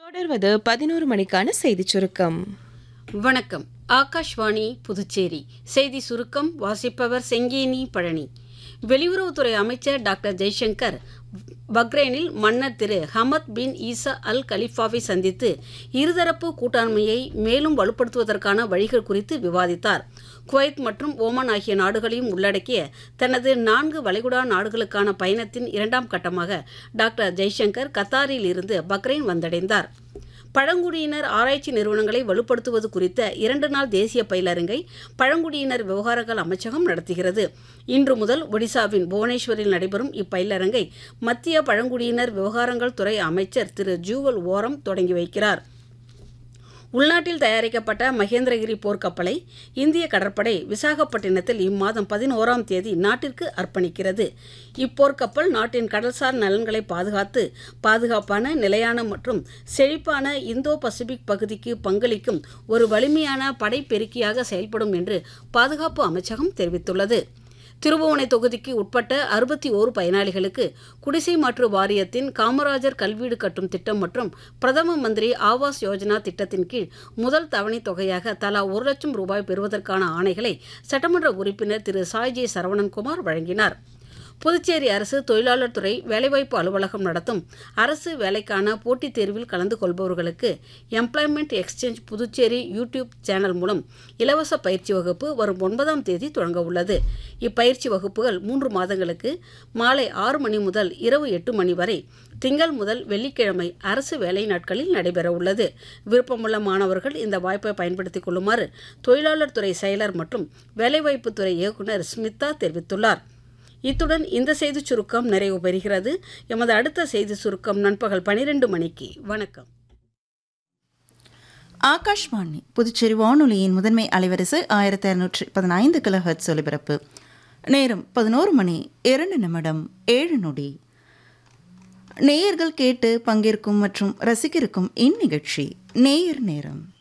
தொடர்வது பதினோரு மணிக்கான செய்திச் சுருக்கம் வணக்கம் ஆகாஷ்வாணி புதுச்சேரி செய்தி சுருக்கம் வாசிப்பவர் செங்கேனி பழனி வெளியுறவுத்துறை அமைச்சர் டாக்டர் ஜெய்சங்கர் பக்ரைனில் மன்னர் திரு ஹமத் பின் ஈசா அல் கலிஃபாவை சந்தித்து இருதரப்பு கூட்டாண்மையை மேலும் வலுப்படுத்துவதற்கான வழிகள் குறித்து விவாதித்தார் குவைத் மற்றும் ஓமான் ஆகிய நாடுகளையும் உள்ளடக்கிய தனது நான்கு வளைகுடா நாடுகளுக்கான பயணத்தின் இரண்டாம் கட்டமாக டாக்டர் ஜெய்சங்கர் கத்தாரில் இருந்து பக்ரைன் வந்தடைந்தார் பழங்குடியினர் ஆராய்ச்சி நிறுவனங்களை வலுப்படுத்துவது குறித்த இரண்டு நாள் தேசிய பயிலரங்கை பழங்குடியினர் விவகாரங்கள் அமைச்சகம் நடத்துகிறது இன்று முதல் ஒடிசாவின் புவனேஸ்வரில் நடைபெறும் இப்பயிலரங்கை மத்திய பழங்குடியினர் விவகாரங்கள் துறை அமைச்சர் திரு ஜூவல் ஓரம் தொடங்கி வைக்கிறார் உள்நாட்டில் தயாரிக்கப்பட்ட மகேந்திரகிரி போர்க்கப்பலை இந்திய கடற்படை விசாகப்பட்டினத்தில் இம்மாதம் பதினோராம் தேதி நாட்டிற்கு அர்ப்பணிக்கிறது இப்போர்க்கப்பல் நாட்டின் கடல்சார் நலன்களை பாதுகாத்து பாதுகாப்பான நிலையான மற்றும் செழிப்பான இந்தோ பசிபிக் பகுதிக்கு பங்களிக்கும் ஒரு வலிமையான படைப்பெருக்கியாக செயல்படும் என்று பாதுகாப்பு அமைச்சகம் தெரிவித்துள்ளது திருபுவனை தொகுதிக்கு உட்பட்ட அறுபத்தி ஓரு பயனாளிகளுக்கு குடிசை மாற்று வாரியத்தின் காமராஜர் கல்வீடு கட்டும் திட்டம் மற்றும் பிரதம மந்திரி ஆவாஸ் யோஜனா திட்டத்தின் கீழ் முதல் தவணைத் தொகையாக தலா ஒரு லட்சம் ரூபாய் பெறுவதற்கான ஆணைகளை சட்டமன்ற உறுப்பினர் திரு சாய்ஜி சரவணன்குமார் வழங்கினார் புதுச்சேரி அரசு தொழிலாளர் துறை வேலைவாய்ப்பு அலுவலகம் நடத்தும் அரசு வேலைக்கான போட்டித் தேர்வில் கலந்து கொள்பவர்களுக்கு employment exchange Puducherry YouTube channel மூலம் இலவச பயிற்சி வகுப்பு வரும் ஒன்பதாம் தேதி தொடங்க உள்ளது இப்பயிற்சி வகுப்புகள் மூன்று மாதங்களுக்கு மாலை ஆறு மணி முதல் இரவு எட்டு மணி வரை திங்கள் முதல் வெள்ளிக்கிழமை அரசு வேலை நாட்களில் நடைபெற உள்ளது விருப்பமுள்ள மாணவர்கள் இந்த வாய்ப்பை பயன்படுத்திக் கொள்ளுமாறு தொழிலாளர் துறை செயலர் மற்றும் வேலைவாய்ப்புத்துறை இயக்குநர் ஸ்மிதா தெரிவித்துள்ளார் இத்துடன் இந்த செய்திச் சுருக்கம் நிறைவு பெறுகிறது எமது அடுத்த செய்தி சுருக்கம் நண்பகல் பனிரெண்டு மணிக்கு வணக்கம் ஆகாஷ்வாணி புதுச்சேரி வானொலியின் முதன்மை அலைவரிசை ஆயிரத்தி அறுநூற்றி பதினைந்து கிலோஹெர்ட்ஸ் ஒலிபரப்பு நேரம் பதினோரு மணி இரண்டு நிமிடம் ஏழு நொடி நேயர்கள் கேட்டு பங்கேற்கும் மற்றும் ரசிக்கிருக்கும் இந்நிகழ்ச்சி நேயர் நேரம்